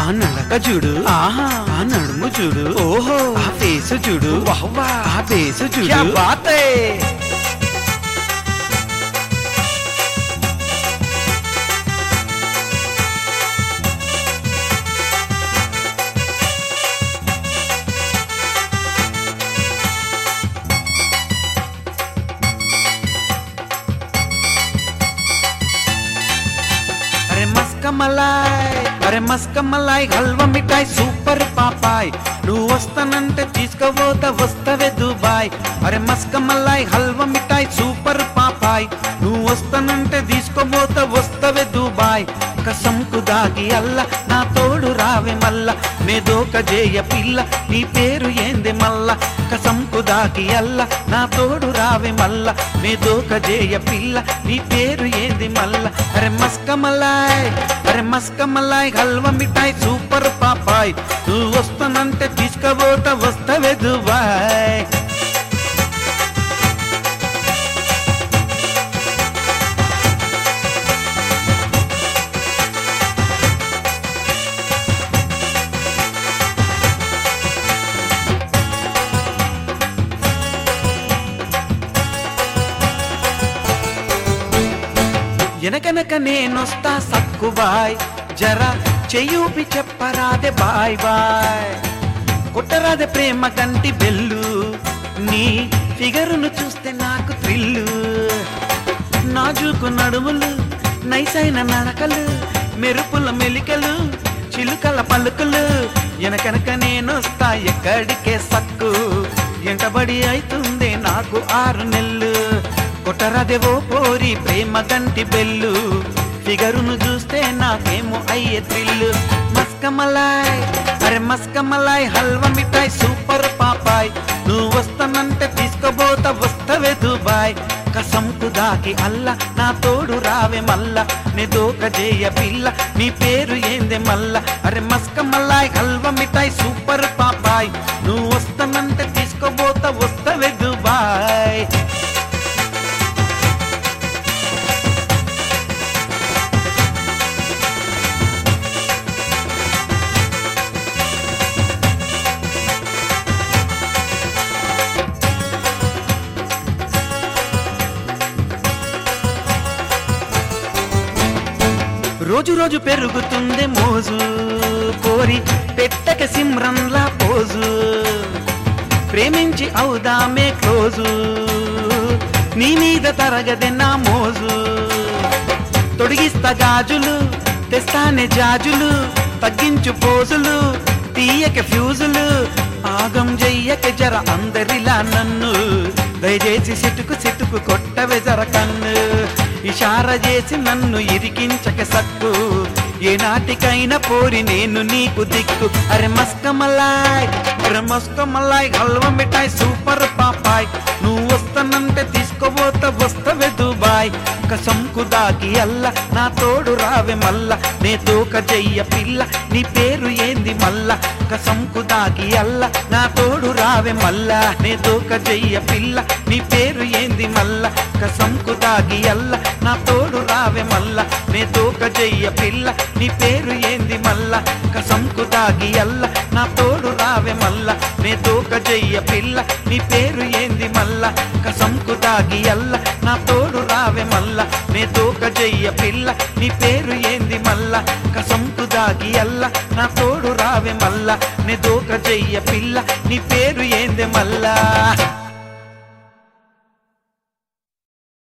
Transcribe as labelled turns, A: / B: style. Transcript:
A: ఆ నడక చూడు ఆహా ఆ నడుము చూడు ఓహో ఆ ఫేస్ చూడు వాహ్వా ఆ ఫేస్ చూడు
B: क्या बात है
A: అరే మస్క మలాయ్ అరే మస్క మలాయ్ హల్వా మిఠాయ్ సూపర్ పాపాయ్ నువ్వు వస్తానంటే తీసుకుపోతా వస్తవే దుబాయ్ అరే మస్క మలాయ్ హల్వా మిఠాయ్ సూపర్ పాపాయ్ నువ్వు వస్తానంటే తీసుకోబోతా వస్తవే దుబాయ్ కసంకు దాగి అల్ల నా తోడు రావే మల్ల మేదోక జేయ పిల్ల నీ పేరు ఏంది మల్ల కసంకు దాగి అల్ల నా తోడు రావే మల్ల మేదోక జేయ పిల్ల నీ పేరు ఏంది మల్ల అరే మస్క మలాయ్ అరే మస్క మలాయ్ హల్వా మిఠాయ్ సూపర్ పాపాయ్ నువ్వు వస్తానంటే తీసుకుపోతా వస్తవే దుబాయ్ ఎనకనక నేనొస్తా సక్కుబాయ్ జర చెయ్యూపి చెప్పరాదే బాయ్ బాయ్ కొట్టరాదే ప్రేమ కంటి బెల్లు నీ ఫిగరును చూస్తే నాకు థ్రిల్లు నాజుకు నడుములు నైసైన నడకలు మెరుపుల మెలికలు చిలుకల పలుకులు ఎనకనక నేనొస్తా ఎక్కడికే సక్కు ఎంటబడి అవుతుంది నాకు ఆరు నెల్లు కొట్టరదేవో పోరి ప్రేమ గంటి బెల్లు ఫిగరును చూస్తే నాకేమో అయ్యే థ్రిల్లు మస్కమలాయ్ అరే మస్కమలాయ్ హల్వా మిఠాయ్ సూపర్ పాపాయ్ నువ్వు వస్తానంటే తీసుకోబోతా వస్తవే దుబాయ్ కసంకు దాకి అల్ల నా తోడు రావే మల్ల నీ దోక జేయ పిల్ల నీ పేరు ఏందే మల్ల అరే మస్క మల్లాయ్ హల్వా మిఠాయ్ సూపర్ పాపాయ్ నువ్వు వస్తానంటే తీసుకోబోతా వస్తవే దుబాయ్ రోజు రోజు పెరుగుతుంది మోజు కోరి పెట్టక సిమ్రన్లా పోజు ప్రేమించి అవుదామే క్లోజు నీ మీద తరగదే నా మోజు తొడిగిస్తా గాజులు తెస్తానే జాజులు తగ్గించు పోజులు తీయక ఫ్యూజులు ఆగం చెయ్యక జర అందరిలా నన్ను దయచేసి సిటుకు సిటుకు కొట్టవే జర కన్ను ఇషార చేసి నన్ను ఇరికించక సక్కు ఏ నాటికైనా పోరి నేను నీకు దిక్కు అరే మస్కమలాయ్ అరే మస్కమలాయ్ హల్వా మిఠాయ్ సూపర్ పాపాయ్ నువ్వు వస్తానంటే తీసుకోబోతా వస్తవే దుబాయ్ కసంకు దాగి అల్ల నా తోడు రావే మల్ల నే తోక జయ్య పిల్ల నీ పేరు ఏంది మల్ల కసంకు దాగి అల్ల నా తోడు రావే మల్ల నే తోక జయ్య పిల్ల నీ పేరు ఏంది మల్ల కసంకు దాగి అల్ల నా తోడు రావే మల్ల నే తోక జయ్య పిల్ల నీ పేరు ఏంది మల్ల కసంకు దాగి అల్ల నా తోడు రావే మల్ల నే తోక జయ్య పిల్ల నీ పేరు ఏంది మల్ల కసంకు దాగి అల్ల నా తోడు రావే మల్ల నే తోక జయ్య పిల్ల నీ పేరు ఏంది మల్ల కసంకు దాగి అల్ల నా తోడు రావే మల్ల నే తోక జయ్య పిల్ల నీ పేరు ఏంది మల్లా